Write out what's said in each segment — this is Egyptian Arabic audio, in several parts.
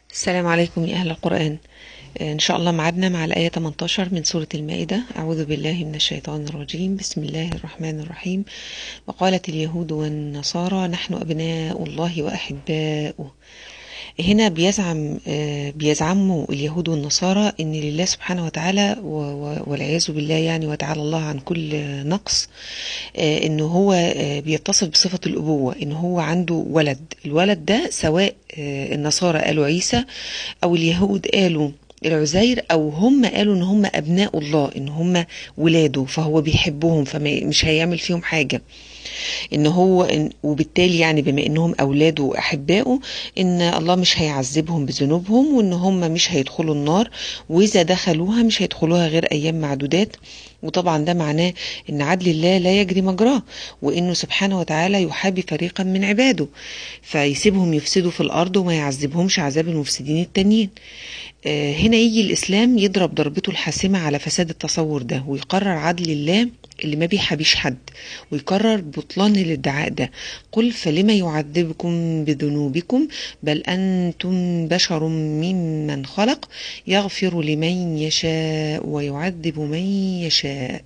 السلام عليكم يا أهل القرآن إن شاء الله معادنا مع الآية 18 من سورة المائدة أعوذ بالله من الشيطان الرجيم بسم الله الرحمن الرحيم وقالت اليهود والنصارى نحن أبناء الله وأحباؤه هنا بيزعم بيزعموا اليهود والنصارى ان لله سبحانه وتعالى والعياذ بالله يعني وتعالى الله عن كل نقص ان هو بيتصف بصفه الابوه ان هو عنده ولد الولد ده سواء النصارى قالوا عيسى او اليهود قالوا العزير او هم قالوا ان هم ابناء الله ان هم ولاده فهو بيحبهم فمش هيعمل فيهم حاجه ان هو إن وبالتالي يعني بما انهم اولاده واحبائه ان الله مش هيعذبهم بذنوبهم وان هم مش هيدخلوا النار واذا دخلوها مش هيدخلوها غير ايام معدودات وطبعا ده معناه ان عدل الله لا يجري مجراه وانه سبحانه وتعالى يحابي فريقا من عباده فيسيبهم يفسدوا في الارض وما يعذبهمش عذاب المفسدين التانيين هنا يجي الاسلام يضرب ضربته الحاسمه على فساد التصور ده ويقرر عدل الله اللي ما بيحابيش حد ويقرر بطلان الادعاء ده قل فلما يعذبكم بذنوبكم بل انتم بشر ممن خلق يغفر لمن يشاء ويعذب من يشاء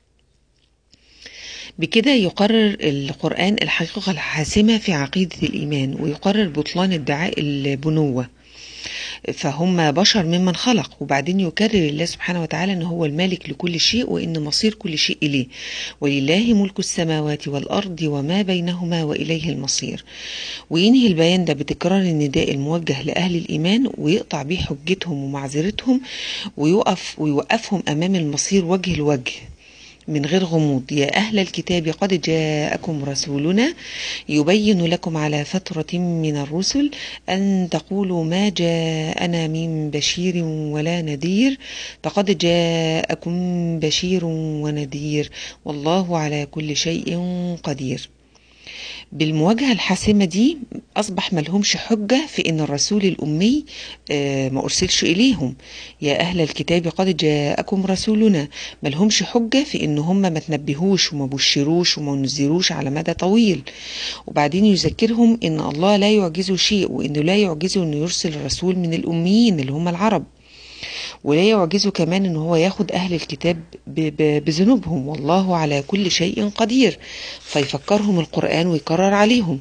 بكده يقرر القرآن الحقيقة الحاسمة في عقيدة الإيمان ويقرر بطلان ادعاء البنوة فهم بشر ممن خلق وبعدين يكرر الله سبحانه وتعالى ان هو المالك لكل شيء وان مصير كل شيء اليه ولله ملك السماوات والارض وما بينهما واليه المصير وينهي البيان ده بتكرار النداء الموجه لاهل الايمان ويقطع بيه حجتهم ومعذرتهم ويقف ويوقفهم امام المصير وجه لوجه من غير غموض يا أهل الكتاب قد جاءكم رسولنا يبين لكم على فترة من الرسل أن تقولوا ما جاءنا من بشير ولا نذير فقد جاءكم بشير ونذير والله على كل شيء قدير بالمواجهة الحاسمة دي أصبح ملهمش حجة في إن الرسول الأمي ما أرسلش إليهم يا أهل الكتاب قد جاءكم رسولنا ملهمش حجة في إن هم ما تنبهوش وما بشروش وما نذروش على مدى طويل وبعدين يذكرهم إن الله لا يعجزه شيء وإنه لا يعجزه إنه يرسل الرسول من الأميين اللي هم العرب ولا يعجزه كمان ان هو ياخد اهل الكتاب بذنوبهم والله على كل شيء قدير فيفكرهم القرآن ويكرر عليهم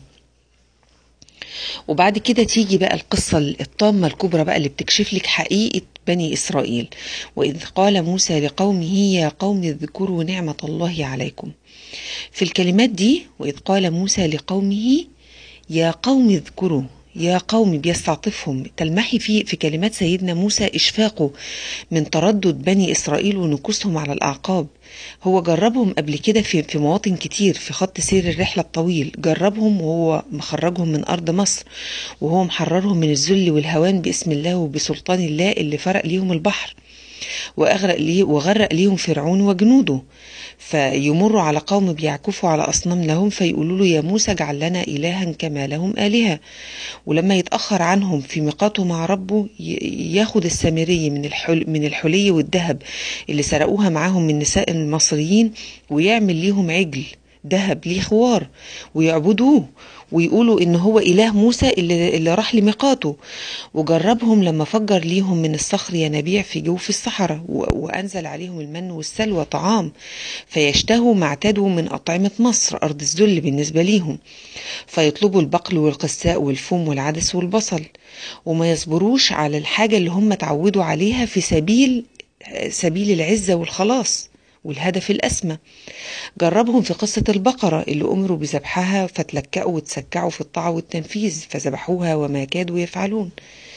وبعد كده تيجي بقى القصة الطامة الكبرى بقى اللي بتكشف لك حقيقة بني إسرائيل وإذ قال موسى لقومه يا قوم اذكروا نعمة الله عليكم في الكلمات دي وإذ قال موسى لقومه يا قوم اذكروا يا قوم بيستعطفهم تلمحي في في كلمات سيدنا موسى اشفاقه من تردد بني اسرائيل ونكوسهم على الاعقاب هو جربهم قبل كده في في مواطن كتير في خط سير الرحله الطويل جربهم وهو مخرجهم من ارض مصر وهو محررهم من الذل والهوان باسم الله وبسلطان الله اللي فرق ليهم البحر واغرق ليه وغرق ليهم فرعون وجنوده فيمروا على قوم بيعكفوا على أصنام لهم فيقولوا له يا موسى اجعل لنا إلها كما لهم آلهة ولما يتأخر عنهم في ميقاته مع ربه ياخد السامري من الحل من الحلي والذهب اللي سرقوها معاهم من نساء المصريين ويعمل ليهم عجل ذهب ليه خوار ويعبدوه ويقولوا ان هو اله موسى اللي, اللي راح لميقاته وجربهم لما فجر ليهم من الصخر ينابيع في جوف الصحراء وانزل عليهم المن والسلوى طعام فيشتهوا ما اعتادوا من اطعمه مصر ارض الذل بالنسبه ليهم فيطلبوا البقل والقساء والفوم والعدس والبصل وما يصبروش على الحاجه اللي هم اتعودوا عليها في سبيل سبيل العزه والخلاص والهدف الأسمى جربهم في قصة البقرة اللي أمروا بذبحها فتلكأوا وتسكعوا في الطاعة والتنفيذ فذبحوها وما كادوا يفعلون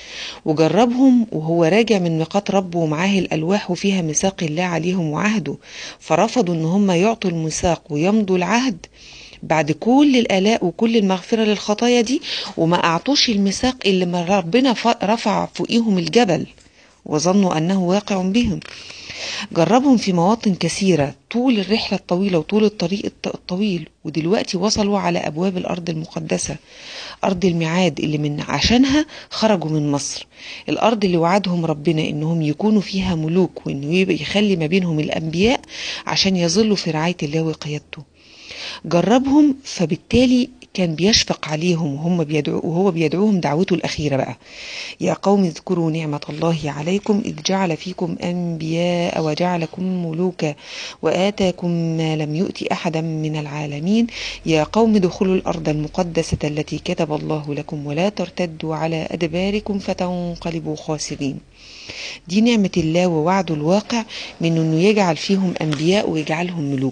وجربهم وهو راجع من ميقات ربه ومعاه الألواح وفيها ميثاق الله عليهم وعهده فرفضوا إن هم يعطوا الميثاق ويمضوا العهد بعد كل الآلاء وكل المغفرة للخطايا دي وما أعطوش الميثاق اللي ما ربنا رفع فوقيهم الجبل وظنوا أنه واقع بهم جربهم في مواطن كثيرة طول الرحلة الطويلة وطول الطريق الطويل ودلوقتي وصلوا على أبواب الأرض المقدسة أرض الميعاد اللي من عشانها خرجوا من مصر الأرض اللي وعدهم ربنا إنهم يكونوا فيها ملوك وإنه يبقى يخلي ما بينهم الأنبياء عشان يظلوا في رعاية الله وقيادته جربهم فبالتالي كان بيشفق عليهم وهم بيدعو وهو بيدعوهم دعوته الأخيرة بقى يا قوم اذكروا نعمة الله عليكم إذ جعل فيكم أنبياء وجعلكم ملوكا وآتاكم ما لم يؤت أحدا من العالمين يا قوم ادخلوا الأرض المقدسة التي كتب الله لكم ولا ترتدوا على أدباركم فتنقلبوا خاسرين دي نعمة الله ووعده الواقع من أنه يجعل فيهم أنبياء ويجعلهم ملوك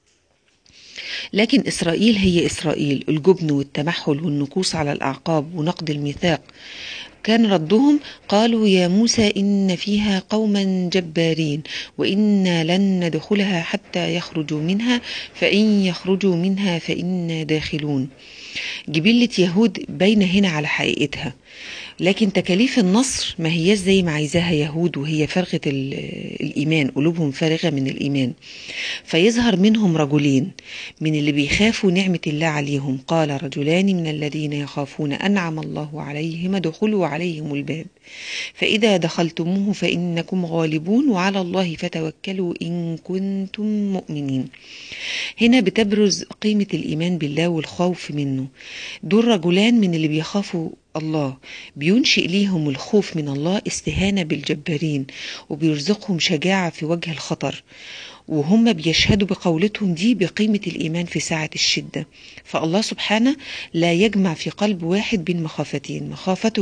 لكن إسرائيل هي إسرائيل الجبن والتمحل والنكوص على الأعقاب ونقد الميثاق كان ردهم قالوا يا موسى إن فيها قوما جبارين وإنا لن ندخلها حتى يخرجوا منها فإن يخرجوا منها فإنا داخلون جبلة يهود باينة هنا على حقيقتها لكن تكاليف النصر ما هياش زي ما عايزاها يهود وهي فرغة الإيمان قلوبهم فارغة من الإيمان فيظهر منهم رجلين من اللي بيخافوا نعمة الله عليهم قال رجلان من الذين يخافون أنعم الله عليهم ادخلوا عليهم الباب فإذا دخلتموه فإنكم غالبون وعلى الله فتوكلوا إن كنتم مؤمنين هنا بتبرز قيمة الإيمان بالله والخوف منه دول رجلان من اللي بيخافوا الله بينشئ ليهم الخوف من الله استهانة بالجبارين وبيرزقهم شجاعة في وجه الخطر وهم بيشهدوا بقولتهم دي بقيمة الإيمان في ساعة الشدة فالله سبحانه لا يجمع في قلب واحد بين مخافتين مخافته